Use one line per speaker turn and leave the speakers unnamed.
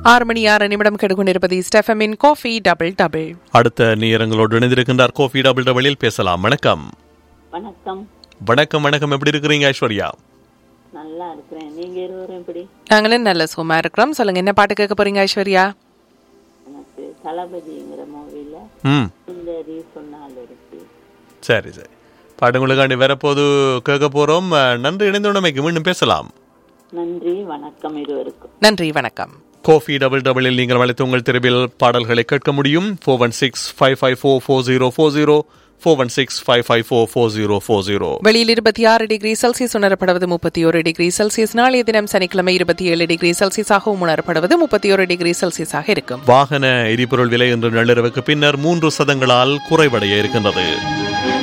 ஆறு மணி ஆறு நிமிடம் கெடுகொண்டிருப்பது ஸ்டெஃபமின் காஃபி டபுள் டபுள்
அடுத்த நேரங்களோடு இணைந்திருக்கின்றார் கோஃபி டபுள் டபுளில் பேசலாம் வணக்கம்
வணக்கம்
வணக்கம் வணக்கம் எப்படி இருக்கிறீங்க ஐஸ்வர்யா
நல்லா இருக்கிறேன் நீங்க இருவரும் எப்படி
நாங்களும் நல்ல சும்மா இருக்கிறோம் சொல்லுங்க என்ன பாட்டு கேட்க போறீங்க ஐஸ்வர்யா
எனக்கு தளபதிங்கிற மூவில
ம்
சுந்தரி சொன்னால் இருக்கு
சரி சரி பாட்டுங்களுக்காண்டி வரப்போது கேட்க போறோம் அஹ், நன்றி இணைந்துள்ளமைக்கு மீண்டும் பேசலாம்
நன்றி வணக்கம் இருவருக்கும்
நன்றி வணக்கம்
கோஃபி டபுள் டபுளில் நீங்கள் அழைத்து உங்கள் தெருவில் பாடல்களை கேட்க முடியும் four one six five five four four zero four zero four one six five five four four zero four zero
வெளியில் இருபத்தி ஆறு டிகிரி செல்சியஸ் உணரப்படுவது முப்பத்தி ஒரு டிகிரி செல்சியஸ் நாளைய தினம் சனிக்கிழமை இருபத்தி ஏழு டிகிரி செல்சியஸாகவும் உணரப்படுவது முப்பத்தி ஒரு டிகிரி செல்சியஸாக இருக்கும்
வாகன எரிபொருள் விலை இன்று நள்ளிரவுக்கு பின்னர் மூன்று சதங்களால் குறைவடைய இருக்கின்றது